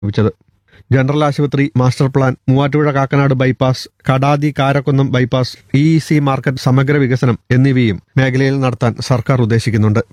ലഭിച്ചത് ജനറൽ ആശുപത്രി master plan Muvattupuzha Kakkanad bypass Kadathy Karakkunnam bypass E C market സമഗ്ര വികസനം എന്നിവയും മേഖലയിൽ നടത്താൻ സർക്കാർ ഉദ്ദേശിക്കുന്നുണ്ട്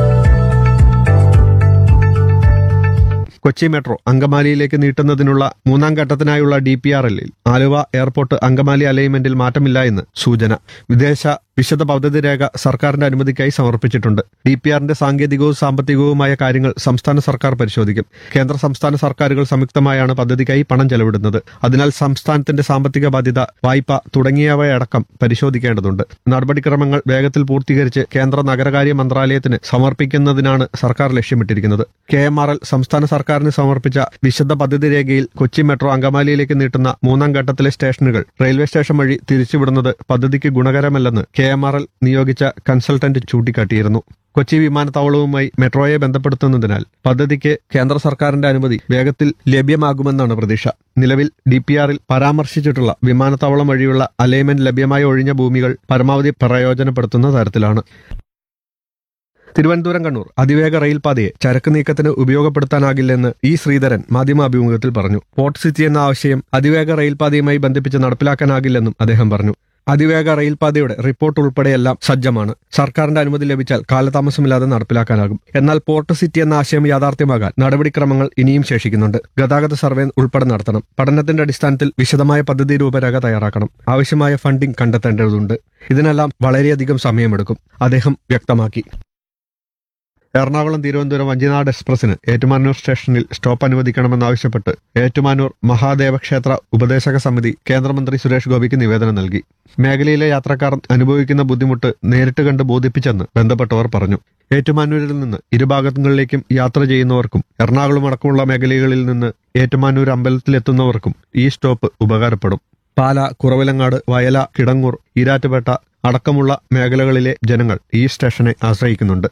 കൊച്ചി മെട്രോ അങ്കമാലിയിലേക്ക് നീട്ടുന്നതിനുള്ള മൂന്നാം ഘട്ടത്തിനായുള്ള ഡി പി ആർ എല്ലിൽ ആലുവ എയർപോർട്ട് അങ്കമാലി അലൈൻമെന്റിൽ മാറ്റമില്ല എന്ന് സൂചന വിദേശ വിശദ പദ്ധതി രേഖ സർക്കാരിന്റെ അനുമതിക്കായി സമർപ്പിച്ചിട്ടുണ്ട് ഡി പി ആറിന്റെ സാങ്കേതികവും സാമ്പത്തികവുമായ കാര്യങ്ങൾ സംസ്ഥാന സർക്കാർ പരിശോധിക്കും കേന്ദ്ര സംസ്ഥാന സർക്കാരുകൾ സംയുക്തമായാണ് പദ്ധതിക്കായി പണം ചെലവിടുന്നത് അതിനാൽ സംസ്ഥാനത്തിന്റെ സാമ്പത്തിക ബാധ്യത വായ്പ തുടങ്ങിയവയടക്കം പരിശോധിക്കേണ്ടതുണ്ട് നടപടിക്രമങ്ങൾ വേഗത്തിൽ പൂർത്തീകരിച്ച് കേന്ദ്ര നഗരകാര്യ മന്ത്രാലയത്തിന് സമർപ്പിക്കുന്നതിനാണ് സർക്കാർ ലക്ഷ്യമിട്ടിരിക്കുന്നത് കെ എം ആർ എൽ സംസ്ഥാന സർക്കാരിന് സമർപ്പിച്ച വിശദ പദ്ധതി രേഖയിൽ കൊച്ചി മെട്രോ അങ്കമാലിയിലേക്ക് നീട്ടുന്ന മൂന്നാം ഘട്ടത്തിലെ സ്റ്റേഷനുകൾ റെയിൽവേ സ്റ്റേഷൻ വഴി തിരിച്ചുവിടുന്നത് പദ്ധതിക്ക് ഗുണകരമല്ലെന്ന് കെ എം ആർ എൽ നിയോഗിച്ച കൺസൾട്ടന്റ് ചൂണ്ടിക്കാട്ടിയിരുന്നു കൊച്ചി വിമാനത്താവളവുമായി മെട്രോയെ ബന്ധപ്പെടുത്തുന്നതിനാൽ പദ്ധതിക്ക് കേന്ദ്ര സർക്കാരിന്റെ അനുമതി വേഗത്തിൽ ലഭ്യമാകുമെന്നാണ് പ്രതീക്ഷ നിലവിൽ ഡി പി ആറിൽ പരാമർശിച്ചിട്ടുള്ള വിമാനത്താവളം വഴിയുള്ള അലൈൻമെന്റ് ലഭ്യമായ ഒഴിഞ്ഞ ഭൂമികൾ പരമാവധി പ്രയോജനപ്പെടുത്തുന്ന തരത്തിലാണ് തിരുവനന്തപുരം കണ്ണൂർ അതിവേഗ റെയിൽ പാതയെ ചരക്ക് നീക്കത്തിന് ഉപയോഗപ്പെടുത്താനാകില്ലെന്ന് ഇ ശ്രീധരൻ മാധ്യമാഭിമുഖത്തിൽ പറഞ്ഞു പോർട്ട് സിറ്റി എന്ന ആശയം അതിവേഗ റെയിൽ പാതയുമായി ബന്ധിപ്പിച്ച് നടപ്പിലാക്കാനാകില്ലെന്നും അദ്ദേഹം പറഞ്ഞു അതിവേഗ റെയിൽ പാതയുടെ റിപ്പോർട്ട് ഉൾപ്പെടെയെല്ലാം സജ്ജമാണ് സർക്കാരിന്റെ അനുമതി ലഭിച്ചാൽ കാലതാമസമില്ലാതെ നടപ്പിലാക്കാനാകും എന്നാൽ പോർട്ട് സിറ്റി എന്ന ആശയം യാഥാർത്ഥ്യമാകാൻ നടപടിക്രമങ്ങൾ ഇനിയും ശേഷിക്കുന്നുണ്ട് ഗതാഗത സർവേ ഉൾപ്പെടെ നടത്തണം പഠനത്തിന്റെ അടിസ്ഥാനത്തിൽ വിശദമായ പദ്ധതി രൂപരേഖ തയ്യാറാക്കണം ആവശ്യമായ ഫണ്ടിംഗ് കണ്ടെത്തേണ്ടതുണ്ട് ഇതിനെല്ലാം വളരെയധികം സമയമെടുക്കും അദ്ദേഹം വ്യക്തമാക്കി എറണാകുളം തിരുവനന്തപുരം വഞ്ചിനാട് എക്സ്പ്രസിന് ഏറ്റുമാനൂർ സ്റ്റേഷനിൽ സ്റ്റോപ്പ് അനുവദിക്കണമെന്നാവശ്യപ്പെട്ട് ഏറ്റുമാനൂർ മഹാദേവ ക്ഷേത്ര ഉപദേശക സമിതി കേന്ദ്രമന്ത്രി സുരേഷ് ഗോപിക്ക് നിവേദനം നൽകി മേഖലയിലെ യാത്രക്കാർ അനുഭവിക്കുന്ന ബുദ്ധിമുട്ട് നേരിട്ട് കണ്ട് ബോധിപ്പിച്ചെന്ന് ബന്ധപ്പെട്ടവർ പറഞ്ഞു ഏറ്റുമാനൂരിൽ നിന്ന് ഇരുഭാഗങ്ങളിലേക്കും യാത്ര ചെയ്യുന്നവർക്കും എറണാകുളം അടക്കമുള്ള മേഖലകളിൽ നിന്ന് ഏറ്റുമാനൂർ അമ്പലത്തിലെത്തുന്നവർക്കും ഈ സ്റ്റോപ്പ് ഉപകാരപ്പെടും പാല കുറവിലങ്ങാട് വയല കിടങ്ങൂർ ഈരാറ്റുപേട്ട അടക്കമുള്ള മേഖലകളിലെ ജനങ്ങൾ ഈ സ്റ്റേഷനെ ആശ്രയിക്കുന്നുണ്ട്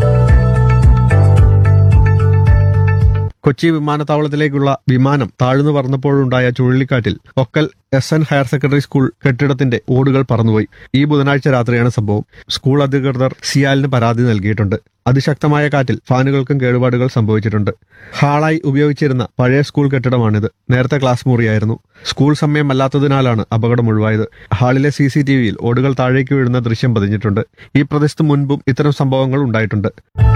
കൊച്ചി വിമാനത്താവളത്തിലേക്കുള്ള വിമാനം താഴ്ന്നു പറന്നപ്പോഴുണ്ടായ ചുഴലിക്കാറ്റിൽ Okkal S N higher secondary school കെട്ടിടത്തിന്റെ ഓടുകൾ പറന്നുപോയി ഈ ബുധനാഴ്ച രാത്രിയാണ് സംഭവം സ്കൂൾ അധികൃതർ സിയാലിന് പരാതി നൽകിയിട്ടുണ്ട് അതിശക്തമായ കാറ്റിൽ ഫാനുകൾക്കും കേടുപാടുകൾ സംഭവിച്ചിട്ടുണ്ട് ഹാളായി ഉപയോഗിച്ചിരുന്ന പഴയ സ്കൂൾ കെട്ടിടമാണിത് നേരത്തെ ക്ലാസ് മുറിയായിരുന്നു സ്കൂൾ സമയമല്ലാത്തതിനാലാണ് അപകടം ഒഴിവായത് ഹാളിലെ സി സി ടി വിയിൽ ഓടുകൾ താഴേക്ക് വീഴുന്ന ദൃശ്യം പതിഞ്ഞിട്ടുണ്ട് ഈ പ്രദേശത്ത് മുൻപും ഇത്തരം സംഭവങ്ങൾ ഉണ്ടായിട്ടുണ്ട്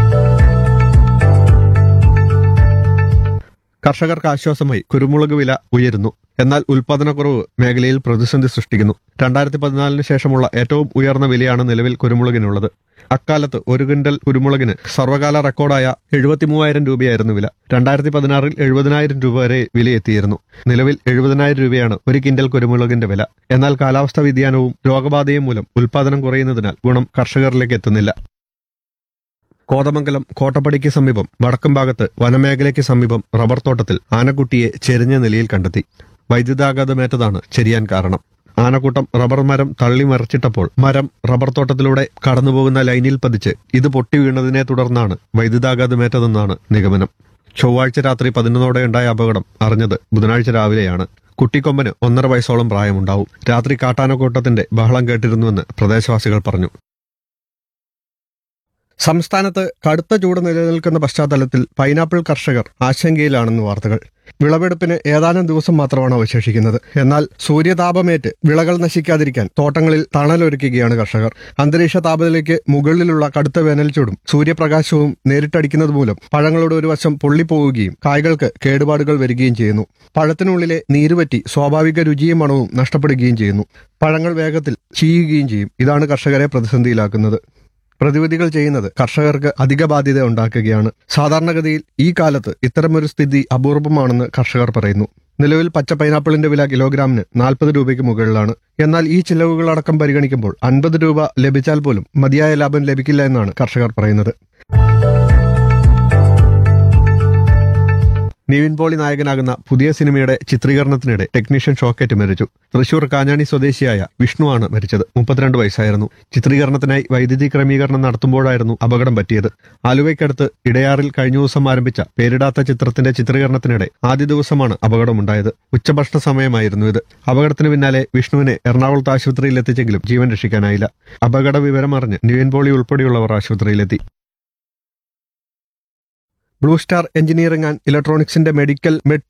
കർഷകർക്ക് ആശ്വാസമായി കുരുമുളക് വില ഉയരുന്നു എന്നാൽ ഉൽപാദനക്കുറവ് മേഖലയിൽ പ്രതിസന്ധി സൃഷ്ടിക്കുന്നു രണ്ടായിരത്തി പതിനാലിന് ശേഷമുള്ള ഏറ്റവും ഉയർന്ന വിലയാണ് നിലവിൽ കുരുമുളകിനുള്ളത് അക്കാലത്ത് ഒരു ക്വിന്റൽ കുരുമുളകിന് സർവകാല റെക്കോർഡായ എഴുപത്തി മൂവായിരം രൂപയായിരുന്നു വില രണ്ടായിരത്തി പതിനാറിൽ എഴുപതിനായിരം രൂപ വരെ വിലയെത്തിയിരുന്നു നിലവിൽ എഴുപതിനായിരം രൂപയാണ് ഒരു കിൻഡൽ കുരുമുളകിന്റെ വില എന്നാൽ കാലാവസ്ഥാ വ്യതിയാനവും രോഗബാധയും മൂലം ഉൽപാദനം കുറയുന്നതിനാൽ ഗുണം കർഷകരിലേക്ക് എത്തുന്നില്ല കോതമംഗലം കോട്ടപ്പടിക്ക് സമീപം വടക്കും ഭാഗത്ത് വനമേഖലയ്ക്ക് സമീപം റബ്ബർ തോട്ടത്തിൽ ആനക്കുട്ടിയെ ചെരിഞ്ഞ നിലയിൽ കണ്ടെത്തി വൈദ്യുതാഘാതമേറ്റതാണ് ചെരിയാൻ കാരണം ആനക്കൂട്ടം റബ്ബർ മരം തള്ളി മറിച്ചിട്ടപ്പോൾ മരം റബ്ബർ തോട്ടത്തിലൂടെ കടന്നുപോകുന്ന ലൈനിൽ പതിച്ച് ഇത് പൊട്ടി വീണതിനെ തുടർന്നാണ് വൈദ്യുതാഘാതമേറ്റതെന്നാണ് നിഗമനം ചൊവ്വാഴ്ച രാത്രി പതിനൊന്നോടെ ഉണ്ടായ അപകടം അറിഞ്ഞത് ബുധനാഴ്ച രാവിലെയാണ് കുട്ടിക്കൊമ്പന് ഒന്നര വയസ്സോളം പ്രായമുണ്ടാവും രാത്രി കാട്ടാനക്കൂട്ടത്തിന്റെ ബഹളം കേട്ടിരുന്നുവെന്ന് പ്രദേശവാസികൾ പറഞ്ഞു സംസ്ഥാനത്ത് കടുത്ത ചൂട് നിലനിൽക്കുന്ന പശ്ചാത്തലത്തിൽ പൈനാപ്പിൾ കർഷകർ ആശങ്കയിലാണെന്ന് വാർത്തകൾ വിളവെടുപ്പിന് ഏതാനും ദിവസം മാത്രമാണ് അവശേഷിക്കുന്നത് എന്നാൽ സൂര്യതാപമേറ്റ് വിളകൾ നശിക്കാതിരിക്കാൻ തോട്ടങ്ങളിൽ തണലൊരുക്കുകയാണ് കർഷകർ അന്തരീക്ഷ താപനിലയ്ക്ക് മുകളിലുള്ള കടുത്ത വേനൽ ചൂടും സൂര്യപ്രകാശവും നേരിട്ടടിക്കുന്നത് മൂലം പഴങ്ങളുടെ ഒരു വശം പൊള്ളിപ്പോവുകയും കായ്കൾക്ക് കേടുപാടുകൾ വരികയും ചെയ്യുന്നു പഴത്തിനുള്ളിലെ നീരുപറ്റി സ്വാഭാവിക രുചിയും മണവും നഷ്ടപ്പെടുകയും ചെയ്യുന്നു പഴങ്ങൾ വേഗത്തിൽ ചീയുകയും ചെയ്യും ഇതാണ് കർഷകരെ പ്രതിസന്ധിയിലാക്കുന്നത് പ്രതിവിധികൾ ചെയ്യുന്നത് കർഷകർക്ക് അധിക ബാധ്യത ഉണ്ടാക്കുകയാണ് സാധാരണഗതിയിൽ ഈ കാലത്ത് ഇത്തരമൊരു സ്ഥിതി അപൂർവമാണെന്ന് കർഷകർ പറയുന്നു നിലവിൽ പച്ച പൈനാപ്പിളിന്റെ വില കിലോഗ്രാമിന് നാൽപ്പത് രൂപയ്ക്ക് മുകളിലാണ് എന്നാൽ ഈ ചിലവുകളടക്കം പരിഗണിക്കുമ്പോൾ അൻപത് രൂപ ലഭിച്ചാൽ പോലും മതിയായ ലാഭം ലഭിക്കില്ല എന്നാണ് കർഷകർ പറയുന്നത് നിവിൻ പോളി നായകനാകുന്ന പുതിയ സിനിമയുടെ ചിത്രീകരണത്തിനിടെ ടെക്നീഷ്യൻ ഷോക്കേറ്റ് മരിച്ചു തൃശൂർ കാഞ്ഞാണി സ്വദേശിയായ വിഷ്ണുവാണ് മരിച്ചത് മുപ്പത്തിരണ്ട് വയസ്സായിരുന്നു ചിത്രീകരണത്തിനായി വൈദ്യുതി ക്രമീകരണം നടത്തുമ്പോഴായിരുന്നു അപകടം പറ്റിയത് ആലുവയ്ക്കടുത്ത് ഇടയാറിൽ കഴിഞ്ഞ ദിവസം ആരംഭിച്ച പേരിടാത്ത ചിത്രത്തിന്റെ ചിത്രീകരണത്തിനിടെ ആദ്യ ദിവസമാണ് അപകടമുണ്ടായത് ഉച്ചഭക്ഷണ സമയമായിരുന്നു ഇത് അപകടത്തിന് പിന്നാലെ വിഷ്ണുവിനെ എറണാകുളത്ത് ആശുപത്രിയിൽ എത്തിച്ചെങ്കിലും ജീവൻ രക്ഷിക്കാനായില്ല അപകട വിവരം അറിഞ്ഞ് നിവിൻ പോളി ഉൾപ്പെടെയുള്ളവർ ആശുപത്രിയിലെത്തി ബ്ലൂ സ്റ്റാർ എഞ്ചിനീയറിംഗ് ആൻഡ് ഇലക്ട്രോണിക്സിന്റെ മെഡിക്കൽ മെഡ്